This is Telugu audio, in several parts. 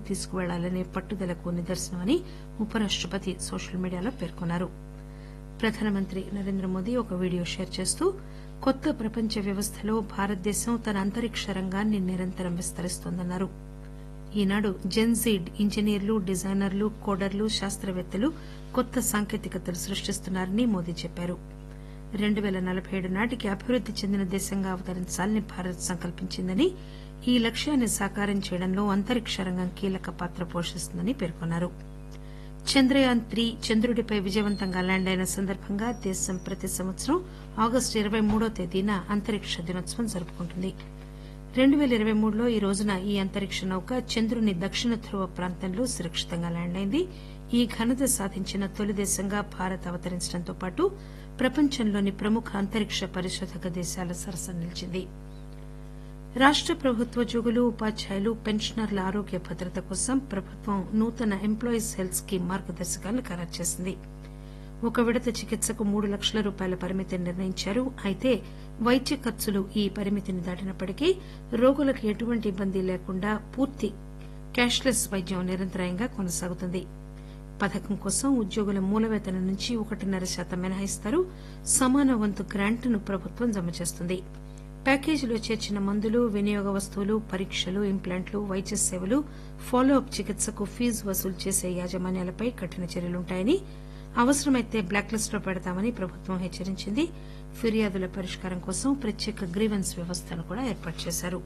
తీసుకువెళ్లాలనే పట్టుదలకు నిదర్శనమని ఉపరాష్టపతి సోషల్ మీడియాలో పేర్కొన్నారు ప్రధానమంత్రి నరేంద్ర మోదీ ఒక వీడియో షేర్ చేస్తూ కొత్త ప్రపంచ వ్యవస్థలో భారతదేశం తన అంతరిక్ష రంగాన్ని నిరంతరం విస్తరిస్తోందన్నారు ఈనాడు జెన్జీడ్ ఇంజనీర్లు డిజైనర్లు కోడర్లు శాస్తవేత్తలు కొత్త సాంకేతికతలు సృష్టిస్తున్నారని మోదీ చెప్పారు రెండు పేల నలబై ఏడు నాటికి అభివృద్ది చెందిన దేశంగా అవతరించాలని భారత్ సంకల్పించిందని ఈ లక్ష్యాన్ని సాకారం చేయడంలో అంతరిక్ష రంగం కీలక పాత్ర పోషిస్తుందని పేర్కొన్నారు చంద్రయాన్ త్రీ చంద్రుడిపై విజయవంతంగా ల్యాండ్ అయిన సందర్భంగా దేశం ప్రతి సంవత్సరం ఆగస్టు ఇరవై మూడో తేదీన అంతరిక్ష దినోత్సవం జరుపుకుంటుంది రెండు పేల ఇరవై మూడులో ఈ రోజున ఈ అంతరిక్ష నౌక చంద్రుని దక్షిణ ధ్రువ ప్రాంతంలో సురక్షితంగా ల్యాండ్ అయింది ఈ ఘనత సాధించిన తొలి దేశంగా భారత్ అవతరించడంతో పాటు ప్రపంచంలోని ప్రముఖ అంతరిక్ష పరిశోధక దేశాల సరసన నిలిచింది రాష్ట ప్రభుత్వోద్యోగులు ఉపాధ్యాయులు పెన్షనర్ల ఆరోగ్య భద్రత కోసం ప్రభుత్వం నూతన ఎంప్లాయీస్ హెల్త్ స్కీమ్ మార్గదర్శకాలను ఖరారు చేసింది ఒక విడత చికిత్సకు మూడు లక్షల రూపాయల పరిమితిని నిర్ణయించారు అయితే వైద్య ఖర్చులు ఈ పరిమితిని దాటినప్పటికీ రోగులకు ఎటువంటి ఇబ్బంది లేకుండా పూర్తి క్యాష్లెస్ వైద్యం నిరంతరాయంగా కొనసాగుతుంది పథకం కోసం ఉద్యోగుల మూల వేతనం నుంచి ఒకటిన్నర శాతం మినహాయిస్తారు సమాన వంతు గ్రాంట్ను ప్రభుత్వం జమ చేస్తుంది ప్యాకేజీలో చేర్చిన మందులు వినియోగ వస్తువులు పరీక్షలు ఇంప్లాంట్లు వైద్య సేవలు ఫాలో అప్ చికిత్సకు ఫీజు వసూలు చేసే యాజమాన్యాలపై కఠిన చర్యలుంటాయని అవసరమైతే బ్లాక్ లిస్ట్ లో పెడతామని ప్రభుత్వం హెచ్చరించింది ఫిర్యాదుల పరిష్కారం కోసం ప్రత్యేక గ్రీవెన్స్ వ్యవస్థను కూడా ఏర్పాటు చేశారు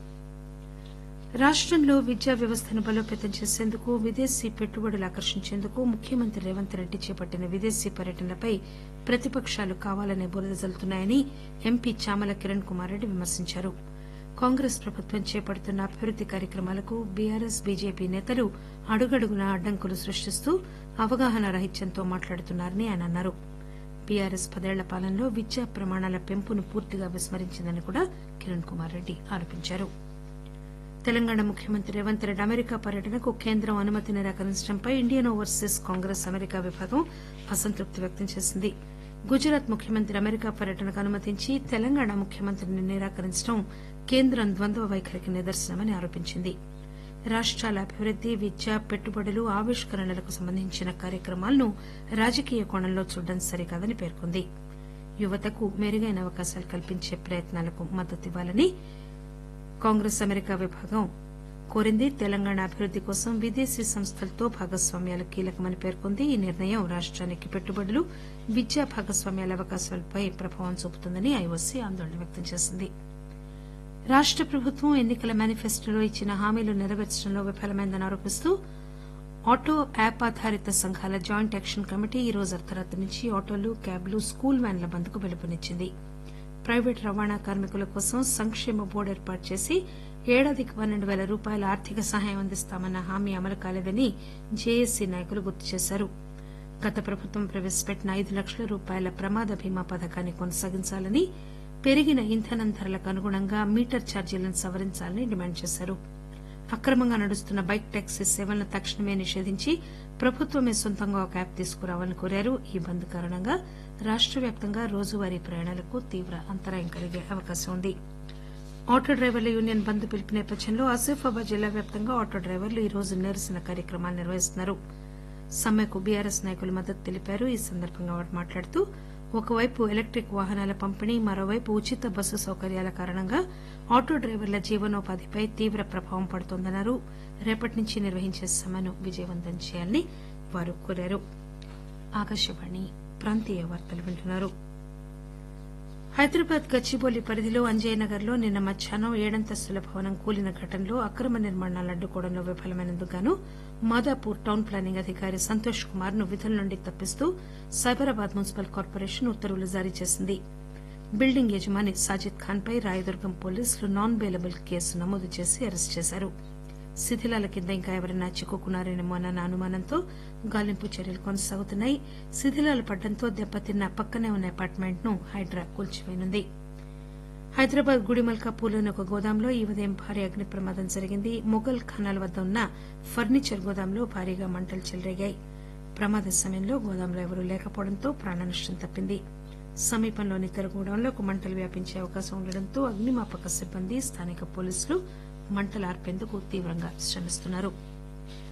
రాష్టంలో విద్యా వ్యవస్థను బలోపేతం చేసేందుకు విదేశీ పెట్టుబడులు ఆకర్షించేందుకు ముఖ్యమంత్రి రేవంత్ రెడ్డి చేపట్టిన విదేశీ పర్యటనలపై ప్రతిపకాలు కావాలనే బురద జల్లుతున్నాయని ఎంపీ చామల కిరణ్ కుమార్ రెడ్డి విమర్శించారు కాంగ్రెస్ ప్రభుత్వం చేపడుతున్న అభివృద్ది కార్యక్రమాలకు బీఆర్ఎస్ బీజేపీ నేతలు అడుగడుగునా అడ్డంకులు సృష్టిస్తూ అవగాహన రాహిత్యంతో మాట్లాడుతున్నారని ఆయన అన్నారు బీఆర్ఎస్ పదేళ్ల పాలనలో విద్యా ప్రమాణాల పెంపును పూర్తిగా విస్మరించిందని కూడా కిరణ్ కుమార్ రెడ్డి ఆరోపించారు తెలంగాణ ముఖ్యమంత్రి రేవంత్ రెడ్డి అమెరికా పర్యటనకు కేంద్రం అనుమతి నిరాకరించడంపై ఇండియన్ ఓవర్సీస్ కాంగ్రెస్ అమెరికా విభాగం అసంతృప్తి వ్యక్తం చేసింది గుజరాత్ ముఖ్యమంత్రి అమెరికా పర్యటనకు అనుమతించి తెలంగాణ ముఖ్యమంత్రిని నిరాకరించడం కేంద్రం ద్వంద్వ వైఖరికి నిదర్శనమని ఆరోపించింది రాష్టాల అభివృద్ది విద్య పెట్టుబడులు ఆవిష్కరణలకు సంబంధించిన కార్యక్రమాలను రాజకీయ కోణంలో చూడడం సరికాదని పేర్కొంది యువతకు మెరుగైన అవకాశాలు కల్పించే ప్రయత్నాలకు మద్దతివ్వాలని కాంగ్రెస్ అమెరికా విభాగం కోరింది తెలంగాణ అభివృద్ది కోసం విదేశీ సంస్థలతో భాగస్వామ్యాలు కీలకమని పేర్కొంది ఈ నిర్ణయం రాష్టానికి పెట్టుబడులు విద్యా భాగస్వామ్యాల అవకాశాలపై ప్రభావం చూపుతుందని ఐఓసీ ఆందోళన వ్యక్తం చేసింది రాష్ట ప్రభుత్వం ఎన్నికల మేనిఫెస్టోలో ఇచ్చిన హామీలు నెరవేర్చడంలో విఫలమైందని ఆరోపిస్తూ ఆటో యాప్ ఆధారిత సంఘాల జాయింట్ యాక్షన్ కమిటీ ఈ రోజు అర్దరాత్రి నుంచి ఆటోలు క్యాబ్లు స్కూల్ వ్యాన్ల బంద్కు పిలుపునిచ్చింది ప్రైవేటు రవాణా కార్మికుల కోసం సంక్షేమ బోర్డు ఏర్పాటు చేసి ఏడాదికి పన్నెండు పేల రూపాయల ఆర్థిక సహాయం అందిస్తామన్న హామీ అమలు కాలేదని జేఏసీ నాయకులు గుర్తు చేశారు గత ప్రభుత్వం ప్రవేశపెట్టిన ఐదు లక్షల రూపాయల ప్రమాద బీమా పథకాన్ని కొనసాగించాలని పెరిగిన ఇంధనం ధరలకు అనుగుణంగా మీటర్ ఛార్జీలను సవరించాలని డిమాండ్ చేశారు అక్రమంగా నడుస్తున్న బైక్ టాక్సీ సేవలను తక్షణమే నిషేధించి ప్రభుత్వమే సొంతంగా ఒక యాప్ తీసుకురావాలని కోరారు ఈ బంద్ కారణంగా రాష్ట వ్యాప్తంగా రోజువారీ ప్రయాణాలకు తీవ్ర అంతరాయం కలిగే అవకాశం ఉంది ఆటో డ్రైవర్ల యూనియన్ బంద్ పిలుపు నేపథ్యంలో ఆసిఫాబాద్ జిల్లా వ్యాప్తంగా ఆటో డ్రైవర్లు ఈ రోజు నిరసన కార్యక్రమాలు నిర్వహిస్తున్నారు సమ్మెకు బీఆర్ఎస్ నాయకులు మద్దతు తెలిపారు ఈ సందర్భంగా వారు మాట్లాడుతూ ఒకవైపు ఎలక్టిక్ వాహనాల పంపిణీ మరోవైపు ఉచిత బస్సు సౌకర్యాల కారణంగా ఆటో డ్రైవర్ల జీవనోపాధిపై తీవ్ర ప్రభావం పడుతోందన్నారు రేపటి నుంచి నిర్వహించే సమ్మెను విజయవంతం చేయాలని వారు కోరారు ఆకాశవాణి ప్రాంతీయ వార్తలు వింటున్నారు హైదరాబాద్ గచ్చిబౌలి పరిధిలో అంజయ్యనగర్ లో నిన్న మధ్యాహ్నం ఏడంతస్తుల భవనం కూలిన ఘటనలో అక్రమ నిర్మాణాలు అడ్డుకోవడంలో విఫలమైనందుకు గాను మాదాపూర్ టౌన్ ప్లానింగ్ అధికారి సంతోష్ కుమార్ ను విధుల నుండి తప్పిస్తూ సైబరాబాద్ మున్సిపల్ కార్పొరేషన్ ఉత్తర్వులు జారీ చేసింది బిల్డింగ్ యజమాని సాజిద్ ఖాన్ పై రాయదుర్గం పోలీసులు నాన్ బెయిలబుల్ కేసు నమోదు చేసి అరెస్టు చేశారు శిథిలాల కింద ఇంకా ఎవరైనా చిక్కుకున్నారేమో అన్న అనుమానంతో గాలింపు చర్యలు కొనసాగుతున్నాయి శిథిలాలు పడడంతో దెబ్బతిన్న పక్కనే ఉన్న అపార్ట్మెంట్ ను హైడ్రా కూల్చివేయనుంది హైదరాబాద్ గుడిమల్కాపూర్లోని ఒక గోదాంలో ఈ ఉదయం భారీ అగ్ని ప్రమాదం జరిగింది మొఘల్ ఖానాల వద్ద ఉన్న ఫర్నిచర్ గోదాంలో భారీగా మంటలు చెలరేగాయి ప్రమాద సమయంలో గోదాంలో ఎవరూ లేకపోవడంతో ప్రాణనష్టం తప్పింది సమీపంలోని ఇతర గోడౌన్లకు మంటలు వ్యాపించే అవకాశం ఉండడంతో అగ్నిమాపక సిబ్బంది స్థానిక పోలీసులు మంటలు ఆర్పేందుకు తీవ్రంగా శ్రమిస్తున్నారు